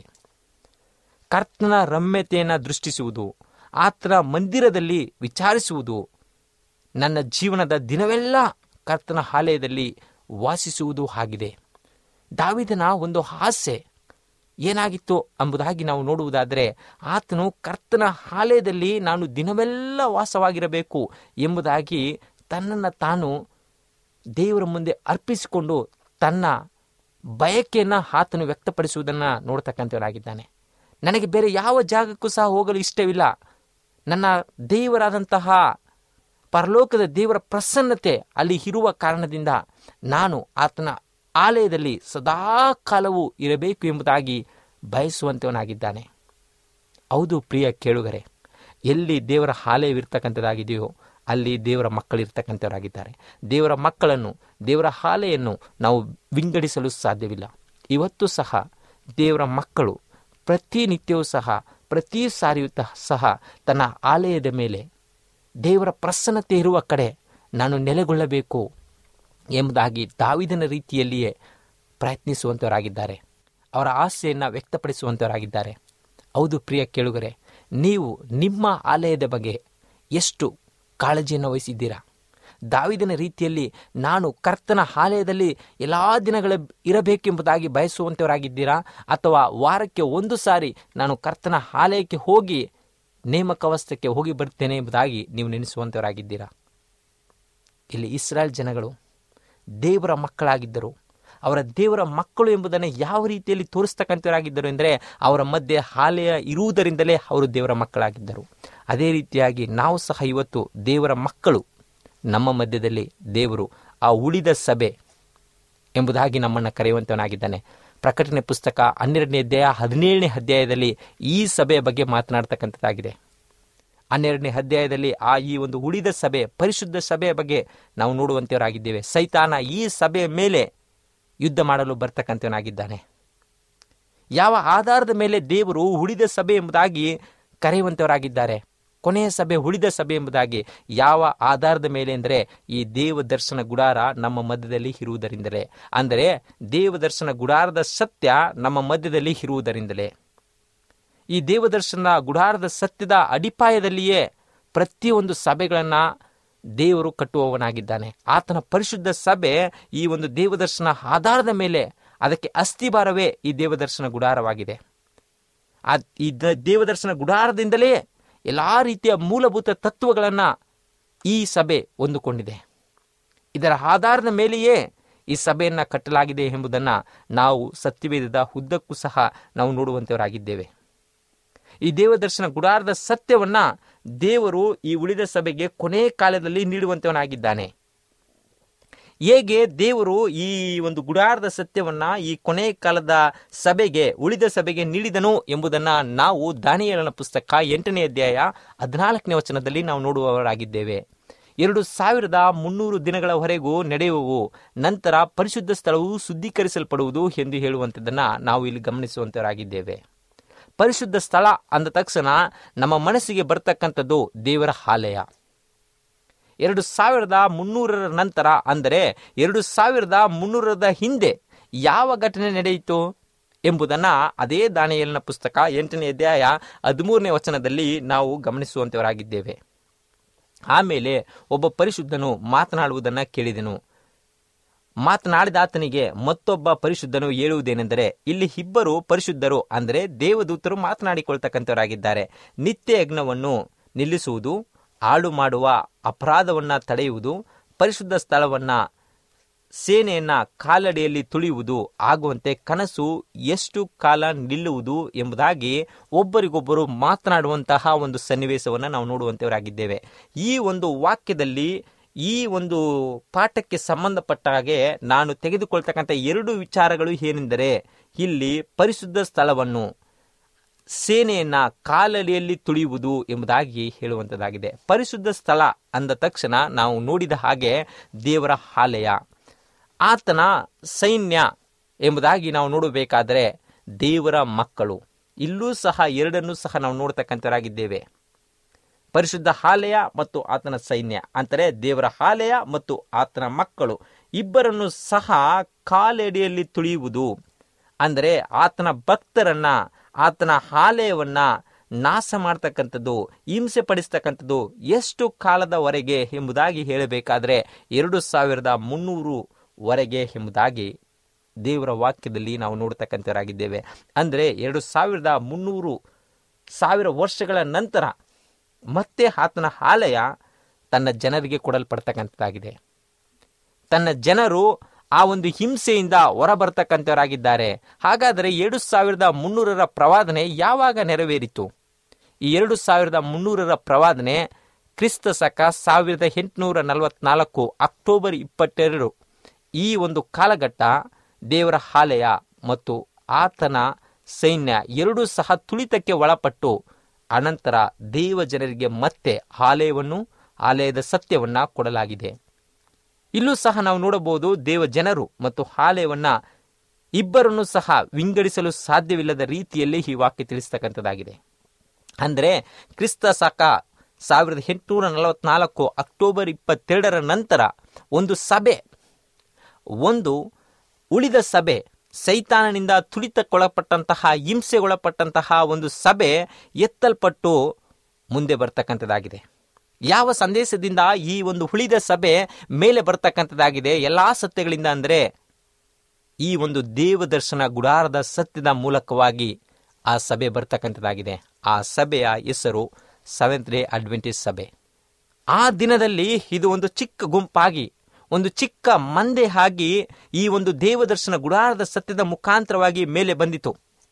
ಕರ್ತನ ರಮ್ಯತೆಯನ್ನು ದೃಷ್ಟಿಸುವುದು ಆತನ ಮಂದಿರದಲ್ಲಿ ವಿಚಾರಿಸುವುದು ನನ್ನ ಜೀವನದ ದಿನವೆಲ್ಲ ಕರ್ತನ ಆಲಯದಲ್ಲಿ ವಾಸಿಸುವುದು ಆಗಿದೆ ದಾವಿದನ ಒಂದು ಆಸೆ ಏನಾಗಿತ್ತು ಎಂಬುದಾಗಿ ನಾವು ನೋಡುವುದಾದರೆ ಆತನು ಕರ್ತನ ಆಲಯದಲ್ಲಿ ನಾನು ದಿನವೆಲ್ಲ ವಾಸವಾಗಿರಬೇಕು ಎಂಬುದಾಗಿ ತನ್ನನ್ನು ತಾನು ದೇವರ ಮುಂದೆ ಅರ್ಪಿಸಿಕೊಂಡು ತನ್ನ ಬಯಕೆಯನ್ನು ಆತನು ವ್ಯಕ್ತಪಡಿಸುವುದನ್ನು ನೋಡ್ತಕ್ಕಂಥವರಾಗಿದ್ದಾನೆ ನನಗೆ ಬೇರೆ ಯಾವ ಜಾಗಕ್ಕೂ ಸಹ ಹೋಗಲು ಇಷ್ಟವಿಲ್ಲ ನನ್ನ ದೇವರಾದಂತಹ ಪರಲೋಕದ ದೇವರ ಪ್ರಸನ್ನತೆ ಅಲ್ಲಿ ಇರುವ ಕಾರಣದಿಂದ ನಾನು ಆತನ ಆಲಯದಲ್ಲಿ ಸದಾ ಕಾಲವೂ ಇರಬೇಕು ಎಂಬುದಾಗಿ ಬಯಸುವಂತವನಾಗಿದ್ದಾನೆ ಹೌದು ಪ್ರಿಯ ಕೇಳುಗರೆ ಎಲ್ಲಿ ದೇವರ ಆಲಯವಿರ್ತಕ್ಕಂಥದ್ದಾಗಿದೆಯೋ ಅಲ್ಲಿ ದೇವರ ಮಕ್ಕಳಿರ್ತಕ್ಕಂಥವರಾಗಿದ್ದಾರೆ ದೇವರ ಮಕ್ಕಳನ್ನು ದೇವರ ಆಲೆಯನ್ನು ನಾವು ವಿಂಗಡಿಸಲು ಸಾಧ್ಯವಿಲ್ಲ ಇವತ್ತು ಸಹ ದೇವರ ಮಕ್ಕಳು ಪ್ರತಿನಿತ್ಯವೂ ಸಹ ಪ್ರತಿ ಸಾರಿಯೂ ಸಹ ತನ್ನ ಆಲಯದ ಮೇಲೆ ದೇವರ ಪ್ರಸನ್ನತೆ ಇರುವ ಕಡೆ ನಾನು ನೆಲೆಗೊಳ್ಳಬೇಕು ಎಂಬುದಾಗಿ ದಾವಿದನ ರೀತಿಯಲ್ಲಿಯೇ ಪ್ರಯತ್ನಿಸುವಂಥವರಾಗಿದ್ದಾರೆ ಅವರ ಆಸೆಯನ್ನು ವ್ಯಕ್ತಪಡಿಸುವಂಥವರಾಗಿದ್ದಾರೆ ಹೌದು ಪ್ರಿಯ ಕೇಳುಗರೆ ನೀವು ನಿಮ್ಮ ಆಲಯದ ಬಗ್ಗೆ ಎಷ್ಟು ಕಾಳಜಿಯನ್ನು ವಹಿಸಿದ್ದೀರಾ ದಾವಿದನ ರೀತಿಯಲ್ಲಿ ನಾನು ಕರ್ತನ ಆಲಯದಲ್ಲಿ ಎಲ್ಲ ದಿನಗಳ ಇರಬೇಕೆಂಬುದಾಗಿ ಬಯಸುವಂಥವರಾಗಿದ್ದೀರಾ ಅಥವಾ ವಾರಕ್ಕೆ ಒಂದು ಸಾರಿ ನಾನು ಕರ್ತನ ಆಲಯಕ್ಕೆ ಹೋಗಿ ನೇಮಕವಸ್ತಕ್ಕೆ ಹೋಗಿ ಬರ್ತೇನೆ ಎಂಬುದಾಗಿ ನೀವು ನೆನೆಸುವಂಥವರಾಗಿದ್ದೀರಾ ಇಲ್ಲಿ ಇಸ್ರಾಯೇಲ್ ಜನಗಳು ದೇವರ ಮಕ್ಕಳಾಗಿದ್ದರು ಅವರ ದೇವರ ಮಕ್ಕಳು ಎಂಬುದನ್ನು ಯಾವ ರೀತಿಯಲ್ಲಿ ತೋರಿಸ್ತಕ್ಕಂಥವರಾಗಿದ್ದರು ಎಂದರೆ ಅವರ ಮಧ್ಯೆ ಆಲಯ ಇರುವುದರಿಂದಲೇ ಅವರು ದೇವರ ಮಕ್ಕಳಾಗಿದ್ದರು ಅದೇ ರೀತಿಯಾಗಿ ನಾವು ಸಹ ಇವತ್ತು ದೇವರ ಮಕ್ಕಳು ನಮ್ಮ ಮಧ್ಯದಲ್ಲಿ ದೇವರು ಆ ಉಳಿದ ಸಭೆ ಎಂಬುದಾಗಿ ನಮ್ಮನ್ನು ಕರೆಯುವಂತವನಾಗಿದ್ದಾನೆ ಪ್ರಕಟಣೆ ಪುಸ್ತಕ ಹನ್ನೆರಡನೇ ಅಧ್ಯಾಯ ಹದಿನೇಳನೇ ಅಧ್ಯಾಯದಲ್ಲಿ ಈ ಸಭೆಯ ಬಗ್ಗೆ ಮಾತನಾಡ್ತಕ್ಕಂಥದ್ದಾಗಿದೆ ಹನ್ನೆರಡನೇ ಅಧ್ಯಾಯದಲ್ಲಿ ಆ ಈ ಒಂದು ಉಳಿದ ಸಭೆ ಪರಿಶುದ್ಧ ಸಭೆಯ ಬಗ್ಗೆ ನಾವು ನೋಡುವಂತವರಾಗಿದ್ದೇವೆ ಸೈತಾನ ಈ ಸಭೆಯ ಮೇಲೆ ಯುದ್ಧ ಮಾಡಲು ಬರ್ತಕ್ಕಂಥವನಾಗಿದ್ದಾನೆ ಯಾವ ಆಧಾರದ ಮೇಲೆ ದೇವರು ಉಳಿದ ಸಭೆ ಎಂಬುದಾಗಿ ಕರೆಯುವಂತವರಾಗಿದ್ದಾರೆ ಕೊನೆಯ ಸಭೆ ಉಳಿದ ಸಭೆ ಎಂಬುದಾಗಿ ಯಾವ ಆಧಾರದ ಮೇಲೆ ಅಂದರೆ ಈ ದೇವ ದರ್ಶನ ಗುಡಾರ ನಮ್ಮ ಮಧ್ಯದಲ್ಲಿ ಇರುವುದರಿಂದಲೇ ಅಂದರೆ ದೇವ ದರ್ಶನ ಗುಡಾರದ ಸತ್ಯ ನಮ್ಮ ಮಧ್ಯದಲ್ಲಿ ಇರುವುದರಿಂದಲೇ ಈ ದೇವದರ್ಶನ ಗುಡಾರದ ಸತ್ಯದ ಅಡಿಪಾಯದಲ್ಲಿಯೇ ಪ್ರತಿಯೊಂದು ಸಭೆಗಳನ್ನು ದೇವರು ಕಟ್ಟುವವನಾಗಿದ್ದಾನೆ ಆತನ ಪರಿಶುದ್ಧ ಸಭೆ ಈ ಒಂದು ದೇವದರ್ಶನ ಆಧಾರದ ಮೇಲೆ ಅದಕ್ಕೆ ಅಸ್ಥಿಭಾರವೇ ಈ ದೇವದರ್ಶನ ಗುಡಾರವಾಗಿದೆ ಆ ಈ ದ- ದೇವದರ್ಶನ ಗುಡಾರದಿಂದಲೇ ಎಲ್ಲ ರೀತಿಯ ಮೂಲಭೂತ ತತ್ವಗಳನ್ನು ಈ ಸಭೆ ಹೊಂದಿಕೊಂಡಿದೆ ಇದರ ಆಧಾರದ ಮೇಲೆಯೇ ಈ ಸಭೆಯನ್ನು ಕಟ್ಟಲಾಗಿದೆ ಎಂಬುದನ್ನು ನಾವು ಸತ್ಯವೇದದ ಉದ್ದಕ್ಕೂ ಸಹ ನಾವು ನೋಡುವಂತವರಾಗಿದ್ದೇವೆ ಈ ದೇವದರ್ಶನ ಗುಡಾರದ ಸತ್ಯವನ್ನ ದೇವರು ಈ ಉಳಿದ ಸಭೆಗೆ ಕೊನೆ ಕಾಲದಲ್ಲಿ ನೀಡುವಂತವನಾಗಿದ್ದಾನೆ ಹೇಗೆ ದೇವರು ಈ ಒಂದು ಗುಡಾರದ ಸತ್ಯವನ್ನ ಈ ಕೊನೆ ಕಾಲದ ಸಭೆಗೆ ಉಳಿದ ಸಭೆಗೆ ನೀಡಿದನು ಎಂಬುದನ್ನ ನಾವು ದಾನಿಯಲನ ಪುಸ್ತಕ ಎಂಟನೇ ಅಧ್ಯಾಯ ಹದಿನಾಲ್ಕನೇ ವಚನದಲ್ಲಿ ನಾವು ನೋಡುವವರಾಗಿದ್ದೇವೆ ಎರಡು ಸಾವಿರದ ಮುನ್ನೂರು ದಿನಗಳವರೆಗೂ ನಡೆಯುವವು ನಂತರ ಪರಿಶುದ್ಧ ಸ್ಥಳವು ಶುದ್ಧೀಕರಿಸಲ್ಪಡುವುದು ಎಂದು ಹೇಳುವಂಥದ್ದನ್ನ ನಾವು ಇಲ್ಲಿ ಗಮನಿಸುವಂತವರಾಗಿದ್ದೇವೆ ಪರಿಶುದ್ಧ ಸ್ಥಳ ಅಂದ ತಕ್ಷಣ ನಮ್ಮ ಮನಸ್ಸಿಗೆ ಬರ್ತಕ್ಕಂಥದ್ದು ದೇವರ ಆಲಯ ಎರಡು ಸಾವಿರದ ಮುನ್ನೂರರ ನಂತರ ಅಂದರೆ ಎರಡು ಸಾವಿರದ ಮುನ್ನೂರರ ಹಿಂದೆ ಯಾವ ಘಟನೆ ನಡೆಯಿತು ಎಂಬುದನ್ನು ಅದೇ ದಾನಿಯಲಿನ ಪುಸ್ತಕ ಎಂಟನೇ ಅಧ್ಯಾಯ ಹದಿಮೂರನೇ ವಚನದಲ್ಲಿ ನಾವು ಗಮನಿಸುವಂತವರಾಗಿದ್ದೇವೆ ಆಮೇಲೆ ಒಬ್ಬ ಪರಿಶುದ್ಧನು ಮಾತನಾಡುವುದನ್ನು ಕೇಳಿದೆನು ಮಾತನಾಡಿದ ಆತನಿಗೆ ಮತ್ತೊಬ್ಬ ಪರಿಶುದ್ಧನು ಹೇಳುವುದೇನೆಂದರೆ ಇಲ್ಲಿ ಇಬ್ಬರು ಪರಿಶುದ್ಧರು ಅಂದರೆ ದೇವದೂತರು ಮಾತನಾಡಿಕೊಳ್ತಕ್ಕಂಥವರಾಗಿದ್ದಾರೆ ನಿತ್ಯ ಯಜ್ಞವನ್ನು ನಿಲ್ಲಿಸುವುದು ಹಾಳು ಮಾಡುವ ಅಪರಾಧವನ್ನ ತಡೆಯುವುದು ಪರಿಶುದ್ಧ ಸ್ಥಳವನ್ನ ಸೇನೆಯನ್ನ ಕಾಲಡಿಯಲ್ಲಿ ತುಳಿಯುವುದು ಆಗುವಂತೆ ಕನಸು ಎಷ್ಟು ಕಾಲ ನಿಲ್ಲುವುದು ಎಂಬುದಾಗಿ ಒಬ್ಬರಿಗೊಬ್ಬರು ಮಾತನಾಡುವಂತಹ ಒಂದು ಸನ್ನಿವೇಶವನ್ನು ನಾವು ನೋಡುವಂತವರಾಗಿದ್ದೇವೆ ಈ ಒಂದು ವಾಕ್ಯದಲ್ಲಿ ಈ ಒಂದು ಪಾಠಕ್ಕೆ ಸಂಬಂಧಪಟ್ಟ ಹಾಗೆ ನಾನು ತೆಗೆದುಕೊಳ್ತಕ್ಕಂಥ ಎರಡು ವಿಚಾರಗಳು ಏನೆಂದರೆ ಇಲ್ಲಿ ಪರಿಶುದ್ಧ ಸ್ಥಳವನ್ನು ಸೇನೆಯನ್ನ ಕಾಲಡಿಯಲ್ಲಿ ತುಳಿಯುವುದು ಎಂಬುದಾಗಿ ಹೇಳುವಂಥದ್ದಾಗಿದೆ ಪರಿಶುದ್ಧ ಸ್ಥಳ ಅಂದ ತಕ್ಷಣ ನಾವು ನೋಡಿದ ಹಾಗೆ ದೇವರ ಆಲಯ ಆತನ ಸೈನ್ಯ ಎಂಬುದಾಗಿ ನಾವು ನೋಡಬೇಕಾದರೆ ದೇವರ ಮಕ್ಕಳು ಇಲ್ಲೂ ಸಹ ಎರಡನ್ನೂ ಸಹ ನಾವು ನೋಡ್ತಕ್ಕಂಥವರಾಗಿದ್ದೇವೆ ಪರಿಶುದ್ಧ ಆಲಯ ಮತ್ತು ಆತನ ಸೈನ್ಯ ಅಂದರೆ ದೇವರ ಆಲಯ ಮತ್ತು ಆತನ ಮಕ್ಕಳು ಇಬ್ಬರನ್ನು ಸಹ ಕಾಲೆಡೆಯಲ್ಲಿ ತುಳಿಯುವುದು ಅಂದರೆ ಆತನ ಭಕ್ತರನ್ನ ಆತನ ಆಲಯವನ್ನ ನಾಶ ಮಾಡ್ತಕ್ಕಂಥದ್ದು ಹಿಂಸೆ ಪಡಿಸ್ತಕ್ಕಂಥದ್ದು ಎಷ್ಟು ಕಾಲದವರೆಗೆ ಎಂಬುದಾಗಿ ಹೇಳಬೇಕಾದ್ರೆ ಎರಡು ಸಾವಿರದ ಮುನ್ನೂರು ವರೆಗೆ ಎಂಬುದಾಗಿ ದೇವರ ವಾಕ್ಯದಲ್ಲಿ ನಾವು ನೋಡ್ತಕ್ಕಂಥವರಾಗಿದ್ದೇವೆ ಅಂದರೆ ಎರಡು ಸಾವಿರದ ಮುನ್ನೂರು ಸಾವಿರ ವರ್ಷಗಳ ನಂತರ ಮತ್ತೆ ಆತನ ಆಲಯ ತನ್ನ ಜನರಿಗೆ ಕೊಡಲ್ಪಡ್ತಕ್ಕಂಥದ್ದಾಗಿದೆ ತನ್ನ ಜನರು ಆ ಒಂದು ಹಿಂಸೆಯಿಂದ ಹೊರಬರ್ತಕ್ಕಂಥವರಾಗಿದ್ದಾರೆ ಹಾಗಾದರೆ ಎರಡು ಸಾವಿರದ ಮುನ್ನೂರರ ಪ್ರವಾದನೆ ಯಾವಾಗ ನೆರವೇರಿತು ಈ ಎರಡು ಸಾವಿರದ ಮುನ್ನೂರರ ಪ್ರವಾದನೆ ಕ್ರಿಸ್ತ ಶಕ ಸಾವಿರದ ಎಂಟುನೂರ ನಲವತ್ನಾಲ್ಕು ಅಕ್ಟೋಬರ್ ಇಪ್ಪತ್ತೆರಡು ಈ ಒಂದು ಕಾಲಘಟ್ಟ ದೇವರ ಆಲಯ ಮತ್ತು ಆತನ ಸೈನ್ಯ ಎರಡೂ ಸಹ ತುಳಿತಕ್ಕೆ ಒಳಪಟ್ಟು ಅನಂತರ ದೇವ ಜನರಿಗೆ ಮತ್ತೆ ಆಲಯವನ್ನು ಆಲಯದ ಸತ್ಯವನ್ನ ಕೊಡಲಾಗಿದೆ ಇಲ್ಲೂ ಸಹ ನಾವು ನೋಡಬಹುದು ದೇವ ಜನರು ಮತ್ತು ಆಲಯವನ್ನ ಇಬ್ಬರನ್ನು ಸಹ ವಿಂಗಡಿಸಲು ಸಾಧ್ಯವಿಲ್ಲದ ರೀತಿಯಲ್ಲಿ ಈ ವಾಕ್ಯ ತಿಳಿಸ್ತಕ್ಕಂಥದ್ದಾಗಿದೆ ಅಂದರೆ ಕ್ರಿಸ್ತ ಶಕ ಸಾವಿರದ ಎಂಟುನೂರ ನಲವತ್ನಾಲ್ಕು ಅಕ್ಟೋಬರ್ ಇಪ್ಪತ್ತೆರಡರ ನಂತರ ಒಂದು ಸಭೆ ಒಂದು ಉಳಿದ ಸಭೆ ಸೈತಾನನಿಂದ ತುಳಿತಕ್ಕೊಳಪಟ್ಟಂತಹ ಹಿಂಸೆಗೊಳಪಟ್ಟಂತಹ ಒಂದು ಸಭೆ ಎತ್ತಲ್ಪಟ್ಟು ಮುಂದೆ ಬರ್ತಕ್ಕಂಥದ್ದಾಗಿದೆ ಯಾವ ಸಂದೇಶದಿಂದ ಈ ಒಂದು ಉಳಿದ ಸಭೆ ಮೇಲೆ ಬರ್ತಕ್ಕಂಥದ್ದಾಗಿದೆ ಎಲ್ಲಾ ಸತ್ಯಗಳಿಂದ ಅಂದರೆ ಈ ಒಂದು ದೇವದರ್ಶನ ಗುಡಾರದ ಸತ್ಯದ ಮೂಲಕವಾಗಿ ಆ ಸಭೆ ಬರ್ತಕ್ಕಂಥದ್ದಾಗಿದೆ ಆ ಸಭೆಯ ಹೆಸರು ಸೆವೆಂತ್ ಡೇ ಅಡ್ವೆಂಟೇಜ್ ಸಭೆ ಆ ದಿನದಲ್ಲಿ ಇದು ಒಂದು ಚಿಕ್ಕ ಗುಂಪಾಗಿ ಒಂದು ಚಿಕ್ಕ ಮಂದೆ ಆಗಿ ಈ ಒಂದು ದೇವದರ್ಶನ ಗುಡಾರದ ಸತ್ಯದ ಮುಖಾಂತರವಾಗಿ ಮೇಲೆ ಬಂದಿತು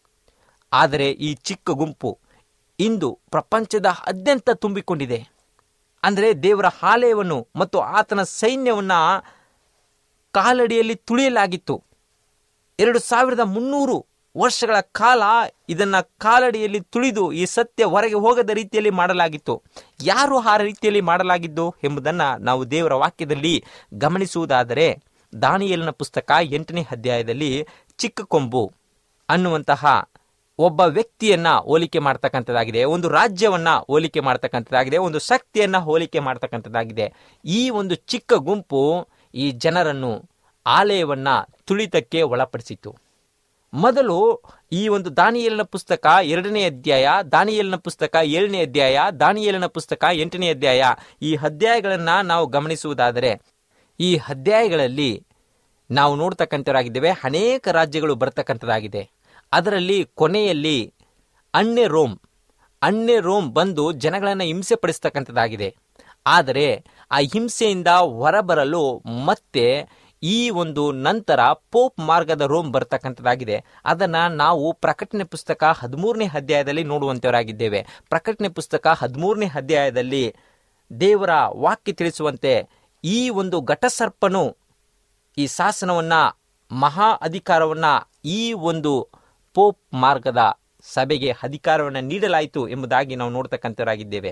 ಆದರೆ ಈ ಚಿಕ್ಕ ಗುಂಪು ಇಂದು ಪ್ರಪಂಚದ ಅತ್ಯಂತ ತುಂಬಿಕೊಂಡಿದೆ ಅಂದರೆ ದೇವರ ಆಲಯವನ್ನು ಮತ್ತು ಆತನ ಸೈನ್ಯವನ್ನ ಕಾಲಡಿಯಲ್ಲಿ ತುಳಿಯಲಾಗಿತ್ತು ಎರಡು ಸಾವಿರದ ಮುನ್ನೂರು ವರ್ಷಗಳ ಕಾಲ ಇದನ್ನ ಕಾಲಡಿಯಲ್ಲಿ ತುಳಿದು ಈ ಸತ್ಯ ಹೊರಗೆ ಹೋಗದ ರೀತಿಯಲ್ಲಿ ಮಾಡಲಾಗಿತ್ತು ಯಾರು ಆ ರೀತಿಯಲ್ಲಿ ಮಾಡಲಾಗಿದ್ದು ಎಂಬುದನ್ನು ನಾವು ದೇವರ ವಾಕ್ಯದಲ್ಲಿ ಗಮನಿಸುವುದಾದರೆ ದಾನಿಯೇಲನ ಪುಸ್ತಕ ಎಂಟನೇ ಅಧ್ಯಾಯದಲ್ಲಿ ಚಿಕ್ಕ ಕೊಂಬು ಅನ್ನುವಂತಹ ಒಬ್ಬ ವ್ಯಕ್ತಿಯನ್ನ ಹೋಲಿಕೆ ಮಾಡ್ತಕ್ಕಂಥದ್ದಾಗಿದೆ ಒಂದು ರಾಜ್ಯವನ್ನ ಹೋಲಿಕೆ ಮಾಡ್ತಕ್ಕಂಥದ್ದಾಗಿದೆ ಒಂದು ಶಕ್ತಿಯನ್ನ ಹೋಲಿಕೆ ಮಾಡ್ತಕ್ಕಂಥದ್ದಾಗಿದೆ ಈ ಒಂದು ಚಿಕ್ಕ ಗುಂಪು ಈ ಜನರನ್ನು ಆಲಯವನ್ನ ತುಳಿತಕ್ಕೆ ಒಳಪಡಿಸಿತು ಮೊದಲು ಈ ಒಂದು ದಾನಿಯೇಲನ ಪುಸ್ತಕ ಎರಡನೇ ಅಧ್ಯಾಯ ದಾನಿಯೇಲನ ಪುಸ್ತಕ ಏಳನೇ ಅಧ್ಯಾಯ ದಾನಿಯೇಲನ ಪುಸ್ತಕ ಎಂಟನೇ ಅಧ್ಯಾಯ ಈ ಅಧ್ಯಾಯಗಳನ್ನ ನಾವು ಗಮನಿಸುವುದಾದರೆ ಈ ಅಧ್ಯಾಯಗಳಲ್ಲಿ ನಾವು ನೋಡ್ತಕ್ಕಂಥವರಾಗಿದ್ದೇವೆ ಅನೇಕ ರಾಜ್ಯಗಳು ಬರ್ತಕ್ಕಂಥದ್ದಾಗಿದೆ ಅದರಲ್ಲಿ ಕೊನೆಯಲ್ಲಿ ಅಣ್ಣೆ ರೋಮ್ ಅಣ್ಣೆ ರೋಮ್ ಬಂದು ಜನಗಳನ್ನು ಹಿಂಸೆ ಪಡಿಸ್ತಕ್ಕಂಥದ್ದಾಗಿದೆ ಆದರೆ ಆ ಹಿಂಸೆಯಿಂದ ಹೊರಬರಲು ಮತ್ತೆ ಈ ಒಂದು ನಂತರ ಪೋಪ್ ಮಾರ್ಗದ ರೋಮ್ ಬರ್ತಕ್ಕಂಥದ್ದಾಗಿದೆ ಅದನ್ನ ನಾವು ಪ್ರಕಟಣೆ ಪುಸ್ತಕ ಹದಿಮೂರನೇ ಅಧ್ಯಾಯದಲ್ಲಿ ನೋಡುವಂತವರಾಗಿದ್ದೇವೆ ಪ್ರಕಟಣೆ ಪುಸ್ತಕ ಹದಿಮೂರನೇ ಅಧ್ಯಾಯದಲ್ಲಿ ದೇವರ ವಾಕ್ಯ ತಿಳಿಸುವಂತೆ ಈ ಒಂದು ಘಟಸರ್ಪನು ಈ ಶಾಸನವನ್ನ ಮಹಾ ಅಧಿಕಾರವನ್ನ ಈ ಒಂದು ಪೋಪ್ ಮಾರ್ಗದ ಸಭೆಗೆ ಅಧಿಕಾರವನ್ನು ನೀಡಲಾಯಿತು ಎಂಬುದಾಗಿ ನಾವು ನೋಡ್ತಕ್ಕಂಥವರಾಗಿದ್ದೇವೆ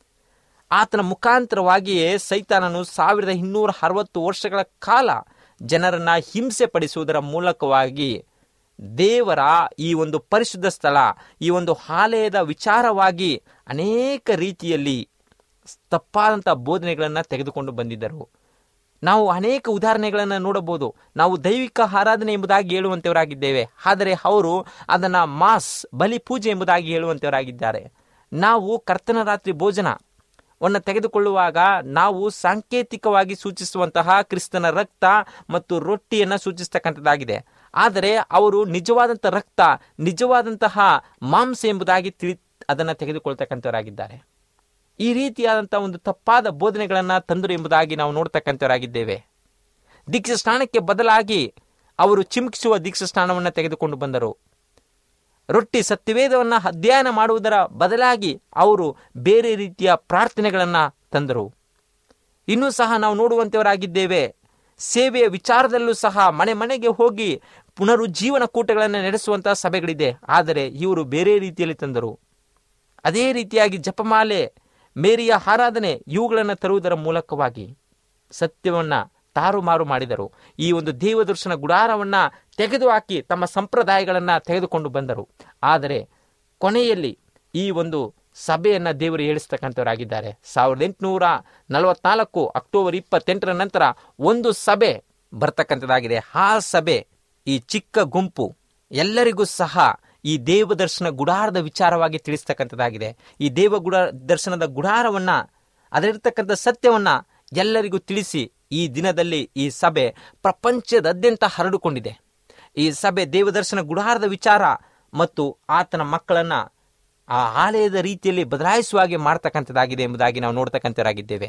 ಆತನ ಮುಖಾಂತರವಾಗಿಯೇ ಸೈತಾನನು ಸಾವಿರದ ಇನ್ನೂರ ಅರವತ್ತು ವರ್ಷಗಳ ಕಾಲ ಜನರನ್ನ ಹಿಂಸೆ ಪಡಿಸುವುದರ ಮೂಲಕವಾಗಿ ದೇವರ ಈ ಒಂದು ಪರಿಶುದ್ಧ ಸ್ಥಳ ಈ ಒಂದು ಆಲಯದ ವಿಚಾರವಾಗಿ ಅನೇಕ ರೀತಿಯಲ್ಲಿ ತಪ್ಪಾದಂಥ ಬೋಧನೆಗಳನ್ನು ತೆಗೆದುಕೊಂಡು ಬಂದಿದ್ದರು ನಾವು ಅನೇಕ ಉದಾಹರಣೆಗಳನ್ನು ನೋಡಬಹುದು ನಾವು ದೈವಿಕ ಆರಾಧನೆ ಎಂಬುದಾಗಿ ಹೇಳುವಂತವರಾಗಿದ್ದೇವೆ ಆದರೆ ಅವರು ಅದನ್ನ ಮಾಸ್ ಬಲಿ ಪೂಜೆ ಎಂಬುದಾಗಿ ಹೇಳುವಂತವರಾಗಿದ್ದಾರೆ ನಾವು ಕರ್ತನ ರಾತ್ರಿ ಭೋಜನ ವನ್ನು ತೆಗೆದುಕೊಳ್ಳುವಾಗ ನಾವು ಸಾಂಕೇತಿಕವಾಗಿ ಸೂಚಿಸುವಂತಹ ಕ್ರಿಸ್ತನ ರಕ್ತ ಮತ್ತು ರೊಟ್ಟಿಯನ್ನು ಸೂಚಿಸ್ತಕ್ಕಂಥದ್ದಾಗಿದೆ ಆದರೆ ಅವರು ನಿಜವಾದಂಥ ರಕ್ತ ನಿಜವಾದಂತಹ ಮಾಂಸ ಎಂಬುದಾಗಿ ತಿಳಿ ಅದನ್ನು ತೆಗೆದುಕೊಳ್ತಕ್ಕಂಥವರಾಗಿದ್ದಾರೆ ಈ ರೀತಿಯಾದಂತಹ ಒಂದು ತಪ್ಪಾದ ಬೋಧನೆಗಳನ್ನು ತಂದರು ಎಂಬುದಾಗಿ ನಾವು ನೋಡ್ತಕ್ಕಂಥವರಾಗಿದ್ದೇವೆ ದೀಕ್ಷಾ ಸ್ನಾನಕ್ಕೆ ಬದಲಾಗಿ ಅವರು ಚಿಮುಕಿಸುವ ದೀಕ್ಷಾ ಸ್ನಾನವನ್ನು ತೆಗೆದುಕೊಂಡು ಬಂದರು ರೊಟ್ಟಿ ಸತ್ಯವೇದವನ್ನು ಅಧ್ಯಯನ ಮಾಡುವುದರ ಬದಲಾಗಿ ಅವರು ಬೇರೆ ರೀತಿಯ ಪ್ರಾರ್ಥನೆಗಳನ್ನು ತಂದರು ಇನ್ನೂ ಸಹ ನಾವು ನೋಡುವಂತವರಾಗಿದ್ದೇವೆ ಸೇವೆಯ ವಿಚಾರದಲ್ಲೂ ಸಹ ಮನೆ ಮನೆಗೆ ಹೋಗಿ ಪುನರುಜ್ಜೀವನ ಕೂಟಗಳನ್ನು ನಡೆಸುವಂತಹ ಸಭೆಗಳಿದೆ ಆದರೆ ಇವರು ಬೇರೆ ರೀತಿಯಲ್ಲಿ ತಂದರು ಅದೇ ರೀತಿಯಾಗಿ ಜಪಮಾಲೆ ಮೇರಿಯ ಆರಾಧನೆ ಇವುಗಳನ್ನು ತರುವುದರ ಮೂಲಕವಾಗಿ ಸತ್ಯವನ್ನ ತಾರುಮಾರು ಮಾಡಿದರು ಈ ಒಂದು ದೇವದರ್ಶನ ಗುಡಾರವನ್ನ ತೆಗೆದುಹಾಕಿ ತಮ್ಮ ಸಂಪ್ರದಾಯಗಳನ್ನು ತೆಗೆದುಕೊಂಡು ಬಂದರು ಆದರೆ ಕೊನೆಯಲ್ಲಿ ಈ ಒಂದು ಸಭೆಯನ್ನ ದೇವರು ಹೇಳಿಸ್ತಕ್ಕಂಥವರಾಗಿದ್ದಾರೆ ಸಾವಿರದ ಎಂಟುನೂರ ನಲವತ್ನಾಲ್ಕು ಅಕ್ಟೋಬರ್ ಇಪ್ಪತ್ತೆಂಟರ ನಂತರ ಒಂದು ಸಭೆ ಬರ್ತಕ್ಕಂಥದ್ದಾಗಿದೆ ಆ ಸಭೆ ಈ ಚಿಕ್ಕ ಗುಂಪು ಎಲ್ಲರಿಗೂ ಸಹ ಈ ದೇವ ದರ್ಶನ ಗುಡಾರದ ವಿಚಾರವಾಗಿ ತಿಳಿಸ್ತಕ್ಕಂಥದ್ದಾಗಿದೆ ಈ ದೇವ ಗುಡ ದರ್ಶನದ ಗುಡಾರವನ್ನ ಅದರಿರ್ತಕ್ಕಂಥ ಸತ್ಯವನ್ನ ಎಲ್ಲರಿಗೂ ತಿಳಿಸಿ ಈ ದಿನದಲ್ಲಿ ಈ ಸಭೆ ಪ್ರಪಂಚದಾದ್ಯಂತ ಹರಡಿಕೊಂಡಿದೆ ಈ ಸಭೆ ದೇವದರ್ಶನ ಗುಡಾರದ ವಿಚಾರ ಮತ್ತು ಆತನ ಮಕ್ಕಳನ್ನ ಆ ಆಲಯದ ರೀತಿಯಲ್ಲಿ ಬದಲಾಯಿಸುವ ಹಾಗೆ ಮಾಡ್ತಕ್ಕಂಥದ್ದಾಗಿದೆ ಎಂಬುದಾಗಿ ನಾವು ನೋಡ್ತಕ್ಕಂಥವರಾಗಿದ್ದೇವೆ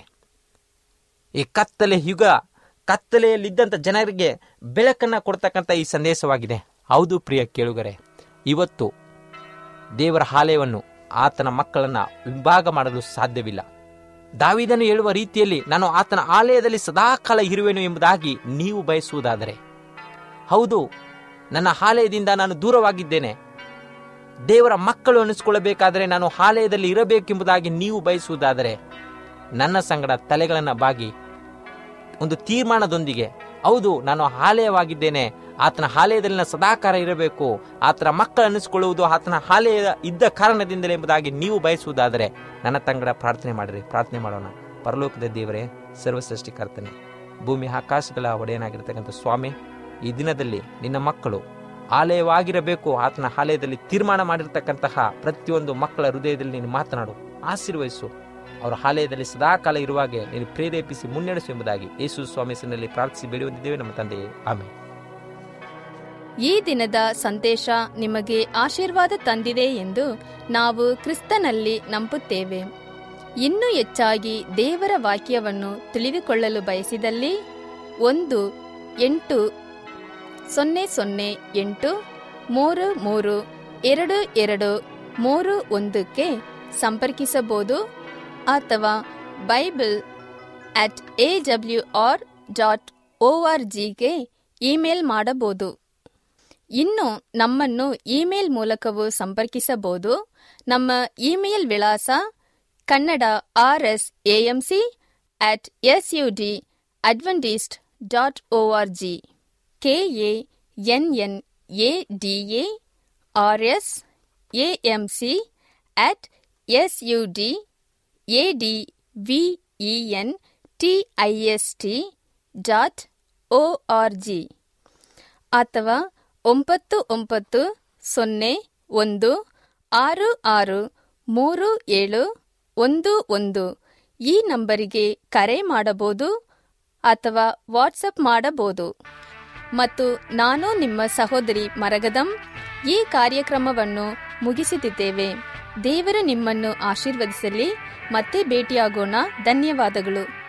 ಈ ಕತ್ತಲೆ ಯುಗ ಕತ್ತಲೆಯಲ್ಲಿದ್ದಂಥ ಜನರಿಗೆ ಬೆಳಕನ್ನ ಕೊಡ್ತಕ್ಕಂಥ ಈ ಸಂದೇಶವಾಗಿದೆ ಹೌದು ಪ್ರಿಯ ಕೇಳುಗರೆ ಇವತ್ತು ದೇವರ ಆಲಯವನ್ನು ಆತನ ಮಕ್ಕಳನ್ನ ವಿಭಾಗ ಮಾಡಲು ಸಾಧ್ಯವಿಲ್ಲ ದಾವಿದನು ಹೇಳುವ ರೀತಿಯಲ್ಲಿ ನಾನು ಆತನ ಆಲಯದಲ್ಲಿ ಸದಾಕಾಲ ಇರುವೆನು ಎಂಬುದಾಗಿ ನೀವು ಬಯಸುವುದಾದರೆ ಹೌದು ನನ್ನ ಆಲಯದಿಂದ ನಾನು ದೂರವಾಗಿದ್ದೇನೆ ದೇವರ ಮಕ್ಕಳು ಅನಿಸ್ಕೊಳ್ಳಬೇಕಾದರೆ ನಾನು ಆಲಯದಲ್ಲಿ ಇರಬೇಕೆಂಬುದಾಗಿ ನೀವು ಬಯಸುವುದಾದರೆ ನನ್ನ ಸಂಗಡ ತಲೆಗಳನ್ನು ಬಾಗಿ ಒಂದು ತೀರ್ಮಾನದೊಂದಿಗೆ ಹೌದು ನಾನು ಆಲಯವಾಗಿದ್ದೇನೆ ಆತನ ಆಲಯದಲ್ಲಿ ನಾನು ಸದಾಕಾರ ಇರಬೇಕು ಆತನ ಮಕ್ಕಳು ಅನ್ನಿಸಿಕೊಳ್ಳುವುದು ಆತನ ಆಲಯ ಇದ್ದ ಕಾರಣದಿಂದಲೇ ಎಂಬುದಾಗಿ ನೀವು ಬಯಸುವುದಾದರೆ ನನ್ನ ತಂಗಡ ಪ್ರಾರ್ಥನೆ ಮಾಡಿರಿ ಪ್ರಾರ್ಥನೆ ಮಾಡೋಣ ಪರಲೋಕದ ದೇವರೇ ಸರ್ವಸೃಷ್ಟಿಕರ್ತನೆ ಭೂಮಿ ಆಕಾಶಗಳ ಒಡೆಯನಾಗಿರ್ತಕ್ಕಂಥ ಸ್ವಾಮಿ ಈ ದಿನದಲ್ಲಿ ನಿನ್ನ ಮಕ್ಕಳು ಆಲಯವಾಗಿರಬೇಕು ಆತನ ಆಲಯದಲ್ಲಿ ತೀರ್ಮಾನ ಮಾಡಿರ್ತಕ್ಕಂತಹ ಪ್ರತಿಯೊಂದು ಮಕ್ಕಳ ಹೃದಯದಲ್ಲಿ ನೀನು ಮಾತನಾಡು ಆಶೀರ್ವಹಿಸು ಅವರ ಆಲಯದಲ್ಲಿ ಸದಾಕಾಲ ಇರುವಾಗೆ ನೀನು ಪ್ರೇರೇಪಿಸಿ ಮುನ್ನಡೆಸು ಎಂಬುದಾಗಿ ಯೇಸು ಸ್ವಾಮಿ ಹೆಸರಿನಲ್ಲಿ ಪ್ರಾರ್ಥಿಸಿ ಬೇಡಿ ಹೊಂದಿದ್ದೇವೆ ನಮ್ಮ ತಂದೆಯೇ ಆಮೇಲೆ ಈ ದಿನದ ಸಂದೇಶ ನಿಮಗೆ ಆಶೀರ್ವಾದ ತಂದಿದೆ ಎಂದು ನಾವು ಕ್ರಿಸ್ತನಲ್ಲಿ ನಂಬುತ್ತೇವೆ ಇನ್ನೂ ಹೆಚ್ಚಾಗಿ ದೇವರ ವಾಕ್ಯವನ್ನು ತಿಳಿದುಕೊಳ್ಳಲು ಬಯಸಿದಲ್ಲಿ ಒಂದು ಎಂಟು ಸೊನ್ನೆ ಸೊನ್ನೆ ಎಂಟು ಮೂರು ಮೂರು ಎರಡು ಎರಡು ಮೂರು ಒಂದಕ್ಕೆ ಸಂಪರ್ಕಿಸಬಹುದು ಅಥವಾ Bible at A W R dot O R ಜಿಗೆ ಇಮೇಲ್ ಮಾಡಬಹುದು ಇನ್ನು ನಮ್ಮನ್ನು ಇಮೇಲ್ ಮೂಲಕವೂ ಸಂಪರ್ಕಿಸಬಹುದು ನಮ್ಮ ಇಮೇಲ್ ವಿಳಾಸ Kannada R S AMC at S U D Adventist dot O R G K A N N A D A R S AMC at S U D A D V E N T I S T dot O R G ಅಥವಾ ಒಂಬತ್ತು ಒಂಬತ್ತು ಸೊನ್ನೆ ಒಂದು ಆರು ಆರು ಮೂರು ಏಳು ಒಂದು ಒಂದು ಈ ನಂಬರಿಗೆ ಕರೆ ಮಾಡಬಹುದು ಅಥವಾ ವಾಟ್ಸಪ್ ಮಾಡಬಹುದು ಮತ್ತು ನಾನು ನಿಮ್ಮ ಸಹೋದರಿ ಮರಗದಂ ಈ ಕಾರ್ಯಕ್ರಮವನ್ನು ಮುಗಿಸುತ್ತಿದ್ದೇವೆ ದೇವರು ನಿಮ್ಮನ್ನು ಆಶೀರ್ವದಿಸಲಿ ಮತ್ತೆ ಭೇಟಿಯಾಗೋಣ ಧನ್ಯವಾದಗಳು